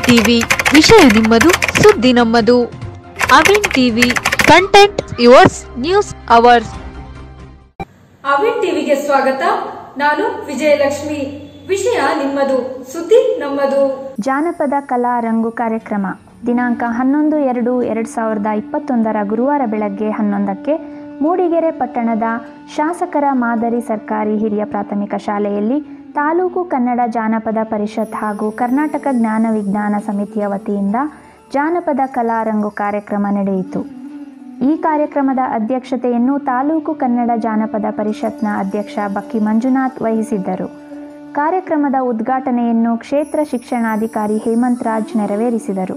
TV ವಿಷಯ ನಿಮ್ಮದು ಸುದ್ದಿ ನಮ್ಮದು Avin TV content yours news ours Avin ಟಿವಿಗೆ ಸ್ವಾಗತ ನಾನು ವಿಜಯಲಕ್ಷ್ಮಿ ವಿಷಯ ನಿಮ್ಮದು ಸುದ್ದಿ ನಮ್ಮದು ಜಾನಪದ ಕಲಾ ರಂಗು ಕಾರ್ಯಕ್ರಮ ದಿನಾಂಕ ಹನ್ನೊಂದು ಎರಡು ಎರಡು ಸಾವಿರದ ಇಪ್ಪತ್ತೊಂದರ ಗುರುವಾರ ಬೆಳಗ್ಗೆ ಹನ್ನೊಂದಕ್ಕೆ ಮೂಡಿಗೆರೆ ಪಟ್ಟಣದ ಶಾಸಕರ ಮಾದರಿ ಸರ್ಕಾರಿ ಹಿರಿಯ ಪ್ರಾಥಮಿಕ ಶಾಲೆಯಲ್ಲಿ ತಾಲೂಕು ಕನ್ನಡ ಜಾನಪದ ಪರಿಷತ್ ಹಾಗೂ ಕರ್ನಾಟಕ ಜ್ಞಾನ ವಿಜ್ಞಾನ ಸಮಿತಿಯ ವತಿಯಿಂದ ಜಾನಪದ ಕಲಾ ರಂಗು ಕಾರ್ಯಕ್ರಮ ನಡೆಯಿತು ಈ ಕಾರ್ಯಕ್ರಮದ ಅಧ್ಯಕ್ಷತೆಯನ್ನು ತಾಲೂಕು ಕನ್ನಡ ಜಾನಪದ ಪರಿಷತ್ನ ಅಧ್ಯಕ್ಷ ಬಕ್ಕಿ ಮಂಜುನಾಥ್ ವಹಿಸಿದ್ದರು ಕಾರ್ಯಕ್ರಮದ ಉದ್ಘಾಟನೆಯನ್ನು ಕ್ಷೇತ್ರ ಶಿಕ್ಷಣಾಧಿಕಾರಿ ಹೇಮಂತ್ ರಾಜ್ ನೆರವೇರಿಸಿದರು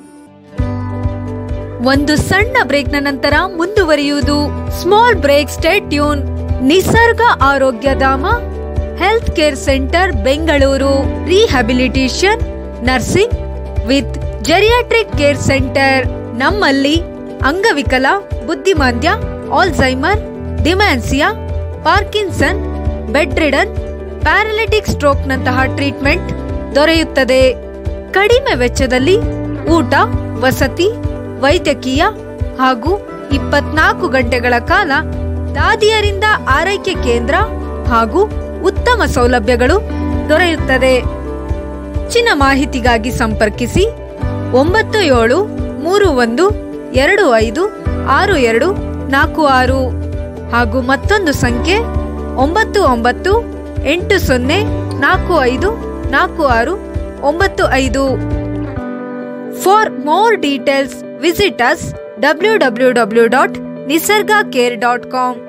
ಒಂದು ಸಣ್ಣ ಬ್ರೇಕ್ನ ನಂತರ ಮುಂದುವರಿಯುವುದು small break state tune Nisarga Arogyadhama health care centre Bengaluru rehabilitation nursing with geriatric care centre ನಮ್ಮಲ್ಲಿ ಅಂಗವಿಕಲ ಬುದ್ಧಿಮಾಂದ್ಯ Alzheimer dementia Parkinson bedridden paralytic ಸ್ಟ್ರೋಕ್ನಂತಹ ಟ್ರೀಟ್ಮೆಂಟ್ ದೊರೆಯುತ್ತದೆ ಕಡಿಮೆ ವೆಚ್ಚದಲ್ಲಿ ಊಟ ವಸತಿ ವೈದ್ಯಕೀಯ ಹಾಗೂ ಇಪ್ಪತ್ನಾಲ್ಕು ಗಂಟೆಗಳ ಕಾಲ ದಾದಿಯರಿಂದ ಆರೈಕೆ ಕೇಂದ್ರ ಹಾಗೂ ಉತ್ತಮ ಸೌಲಭ್ಯಗಳು ದೊರೆಯುತ್ತದೆ ಹೆಚ್ಚಿನ ಮಾಹಿತಿಗಾಗಿ ಸಂಪರ್ಕಿಸಿ ಒಂಬತ್ತು ಏಳು ಮೂರು ಒಂದು ಎರಡು ಐದು ಆರು ಎರಡು ನಾಲ್ಕು ಆರು ಹಾಗೂ ಮತ್ತೊಂದು ಸಂಖ್ಯೆ ಒಂಬತ್ತು ಒಂಬತ್ತು ಎಂಟು ಸೊನ್ನೆ ನಾಲ್ಕು ಐದು ನಾಲ್ಕು ಆರು ಒಂಬತ್ತು ಐದು for more details visit us W W W dot Nisarga care dot com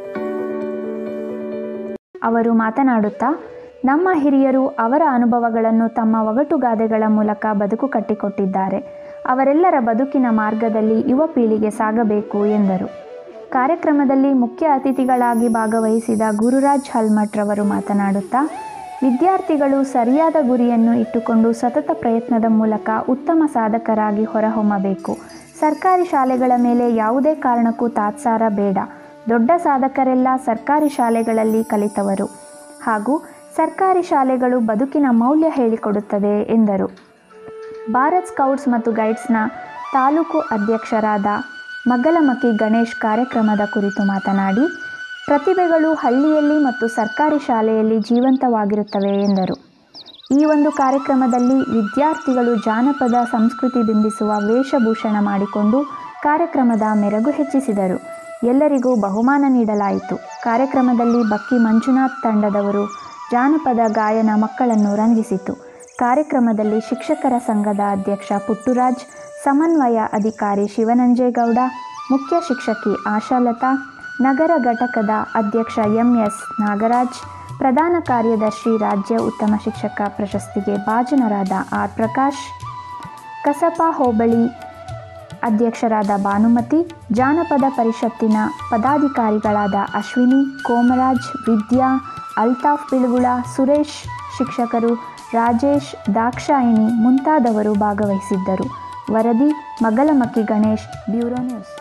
ಅವರು ಮಾತನಾಡುತ್ತಾ ನಮ್ಮ ಹಿರಿಯರು ಅವರ ಅನುಭವಗಳನ್ನು ತಮ್ಮ ಒಗಟುಗಾದೆಗಳ ಮೂಲಕ ಬದುಕು ಕಟ್ಟಿಕೊಟ್ಟಿದ್ದಾರೆ ಅವರೆಲ್ಲರ ಬದುಕಿನ ಮಾರ್ಗದಲ್ಲಿ ಯುವ ಪೀಳಿಗೆ ಸಾಗಬೇಕು ಎಂದರು ಕಾರ್ಯಕ್ರಮದಲ್ಲಿ ಮುಖ್ಯ ಅತಿಥಿಗಳಾಗಿ ಭಾಗವಹಿಸಿದ ಗುರುರಾಜ್ ಹಲ್ಮಠ್ ರವರು ಮಾತನಾಡುತ್ತಾ ವಿದ್ಯಾರ್ಥಿಗಳು ಸರಿಯಾದ ಗುರಿಯನ್ನು ಇಟ್ಟುಕೊಂಡು ಸತತ ಪ್ರಯತ್ನದ ಮೂಲಕ ಉತ್ತಮ ಸಾಧಕರಾಗಿ ಹೊರಹೊಮ್ಮಬೇಕು ಸರ್ಕಾರಿ ಶಾಲೆಗಳ ಮೇಲೆ ಯಾವುದೇ ಕಾರಣಕ್ಕೂ ತಾತ್ಸಾರ ಬೇಡ ದೊಡ್ಡ ಸಾಧಕರೆಲ್ಲ ಸರ್ಕಾರಿ ಶಾಲೆಗಳಲ್ಲಿ ಕಲಿತವರು ಹಾಗೂ ಸರ್ಕಾರಿ ಶಾಲೆಗಳು ಬದುಕಿನ ಮೌಲ್ಯ ಹೇಳಿಕೊಡುತ್ತದೆ ಎಂದರು ಭಾರತ್ ಸ್ಕೌಟ್ಸ್ ಮತ್ತು ಗೈಡ್ಸ್ನ ತಾಲೂಕು ಅಧ್ಯಕ್ಷರಾದ ಮಗಲಮಕ್ಕಿ ಗಣೇಶ್ ಕಾರ್ಯಕ್ರಮದ ಕುರಿತು ಮಾತನಾಡಿ ಪ್ರತಿಭೆಗಳು ಹಳ್ಳಿಯಲ್ಲಿ ಮತ್ತು ಸರ್ಕಾರಿ ಶಾಲೆಯಲ್ಲಿ ಜೀವಂತವಾಗಿರುತ್ತವೆ ಎಂದರು ಈ ಒಂದು ಕಾರ್ಯಕ್ರಮದಲ್ಲಿ ವಿದ್ಯಾರ್ಥಿಗಳು ಜಾನಪದ ಸಂಸ್ಕೃತಿ ಬಿಂಬಿಸುವ ವೇಷಭೂಷಣ ಮಾಡಿಕೊಂಡು ಕಾರ್ಯಕ್ರಮದ ಮೆರುಗು ಹೆಚ್ಚಿಸಿದರು ಎಲ್ಲರಿಗೂ ಬಹುಮಾನ ನೀಡಲಾಯಿತು ಕಾರ್ಯಕ್ರಮದಲ್ಲಿ ಬಕ್ಕಿ ಮಂಜುನಾಥ್ ತಂಡದವರು ಜಾನಪದ ಗಾಯನ ಮಕ್ಕಳನ್ನು ರಂಜಿಸಿತು ಕಾರ್ಯಕ್ರಮದಲ್ಲಿ ಶಿಕ್ಷಕರ ಸಂಘದ ಅಧ್ಯಕ್ಷ ಪುಟ್ಟುರಾಜ್ ಸಮನ್ವಯ ಅಧಿಕಾರಿ ಶಿವನಂಜೇಗೌಡ ಮುಖ್ಯ ಶಿಕ್ಷಕಿ ಆಶಾಲತಾ ನಗರ ಘಟಕದ ಅಧ್ಯಕ್ಷ ಎಂಎಸ್ ನಾಗರಾಜ್ ಪ್ರಧಾನ ಕಾರ್ಯದರ್ಶಿ ರಾಜ್ಯ ಉತ್ತಮ ಶಿಕ್ಷಕ ಪ್ರಶಸ್ತಿಗೆ ಭಾಜನರಾದ ಆರ್ ಪ್ರಕಾಶ್ ಕಸಪ ಹೋಬಳಿ ಅಧ್ಯಕ್ಷರಾದ ಭಾನುಮತಿ ಜಾನಪದ ಪರಿಷತ್ತಿನ ಪದಾಧಿಕಾರಿಗಳಾದ ಅಶ್ವಿನಿ ಕೋಮರಾಜ್ ವಿದ್ಯಾ ಅಲ್ತಾಫ್ ಬಿಳುಗುಳ ಸುರೇಶ್ ಶಿಕ್ಷಕರು ರಾಜೇಶ್ ದಾಕ್ಷಾಯಿಣಿ ಮುಂತಾದವರು ಭಾಗವಹಿಸಿದ್ದರು ವರದಿ ಮಗಲಮಕ್ಕಿ ಗಣೇಶ್ ಬ್ಯೂರೋ ನ್ಯೂಸ್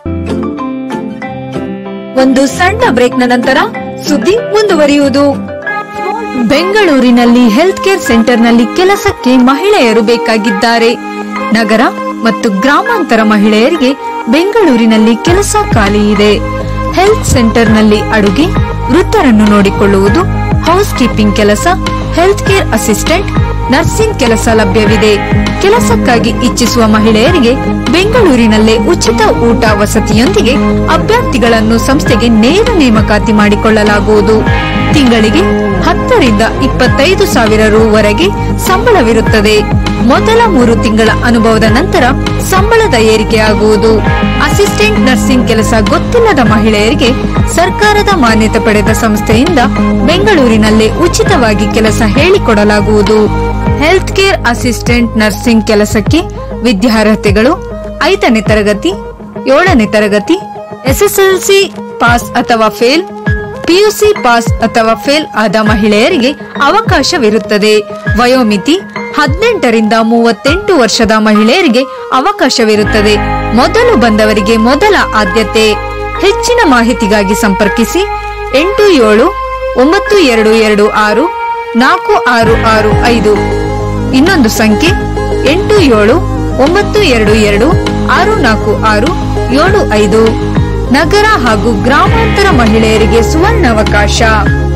ಒಂದು ಸಣ್ಣ ಬ್ರೇಕ್ನ ನಂತರ ಸುದ್ದಿ ಮುಂದುವರಿಯುವುದು ಬೆಂಗಳೂರಿನಲ್ಲಿ ಹೆಲ್ತ್ ಕೇರ್ ಸೆಂಟರ್ನಲ್ಲಿ ಕೆಲಸಕ್ಕೆ ಮಹಿಳೆಯರು ಬೇಕಾಗಿದ್ದಾರೆ ನಗರ ಮತ್ತು ಗ್ರಾಮಾಂತರ ಮಹಿಳೆಯರಿಗೆ ಬೆಂಗಳೂರಿನಲ್ಲಿ ಕೆಲಸ ಖಾಲಿ ಇದೆ ಹೆಲ್ತ್ ಸೆಂಟರ್ನಲ್ಲಿ ಅಡುಗೆ ವೃತ್ತರನ್ನು ನೋಡಿಕೊಳ್ಳುವುದು ಹೌಸ್ ಕೀಪಿಂಗ್ ಕೆಲಸ ಹೆಲ್ತ್ ಕೇರ್ ಅಸಿಸ್ಟೆಂಟ್ ನರ್ಸಿಂಗ್ ಕೆಲಸ ಲಭ್ಯವಿದೆ ಕೆಲಸಕ್ಕಾಗಿ ಇಚ್ಛಿಸುವ ಮಹಿಳೆಯರಿಗೆ ಬೆಂಗಳೂರಿನಲ್ಲೇ ಉಚಿತ ಊಟ ವಸತಿಯೊಂದಿಗೆ ಅಭ್ಯರ್ಥಿಗಳನ್ನು ಸಂಸ್ಥೆಗೆ ನೇರ ನೇಮಕಾತಿ ಮಾಡಿಕೊಳ್ಳಲಾಗುವುದು ತಿಂಗಳಿಗೆ ಹತ್ತರಿಂದ ಇಪ್ಪತ್ತೈದು ಸಾವಿರ ರುವರೆಗೆ ಸಂಬಳವಿರುತ್ತದೆ ಮೊದಲ ಮೂರು ತಿಂಗಳ ಅನುಭವದ ನಂತರ ಸಂಬಳದ ಏರಿಕೆಯಾಗುವುದು ಅಸಿಸ್ಟೆಂಟ್ ನರ್ಸಿಂಗ್ ಕೆಲಸ ಗೊತ್ತಿಲ್ಲದ ಮಹಿಳೆಯರಿಗೆ ಸರ್ಕಾರದ ಮಾನ್ಯತೆ ಪಡೆದ ಸಂಸ್ಥೆಯಿಂದ ಬೆಂಗಳೂರಿನಲ್ಲೇ ಉಚಿತವಾಗಿ ಕೆಲಸ ಹೇಳಿಕೊಡಲಾಗುವುದು ಹೆಲ್ತ್ ಕೇರ್ ಅಸಿಸ್ಟೆಂಟ್ ನರ್ಸಿಂಗ್ ಕೆಲಸಕ್ಕೆ ವಿದ್ಯಾರ್ಹತೆಗಳು ಐದನೇ ತರಗತಿ ಏಳನೇ ತರಗತಿ ಎಸ್ಎಸ್ಎಲ್ಸಿ ಪಾಸ್ ಅಥವಾ ಫೇಲ್ ಪಿಯುಸಿ ಪಾಸ್ ಅಥವಾ ಫೇಲ್ ಆದ ಮಹಿಳೆಯರಿಗೆ ಅವಕಾಶವಿರುತ್ತದೆ ವಯೋಮಿತಿ ಹದಿನೆಂಟರಿಂದ ಮೂವತ್ತೆಂಟು ವರ್ಷದ ಮಹಿಳೆಯರಿಗೆ ಅವಕಾಶವಿರುತ್ತದೆ ಮೊದಲು ಬಂದವರಿಗೆ ಮೊದಲ ಆದ್ಯತೆ ಹೆಚ್ಚಿನ ಮಾಹಿತಿಗಾಗಿ ಸಂಪರ್ಕಿಸಿ ಎಂಟು ಏಳು ಒಂಬತ್ತು ಎರಡು ಎರಡು ಆರು ನಾಲ್ಕು ಆರು ಆರು ಐದು ಇನ್ನೊಂದು ಸಂಖ್ಯೆ ಎಂಟು ಏಳು ಒಂಬತ್ತು ಎರಡು ಎರಡು ಆರು ನಾಲ್ಕು ಆರು ಏಳು ಐದು ನಗರ ಹಾಗೂ ಗ್ರಾಮಾಂತರ ಮಹಿಳೆಯರಿಗೆ ಸುವರ್ಣಾವಕಾಶ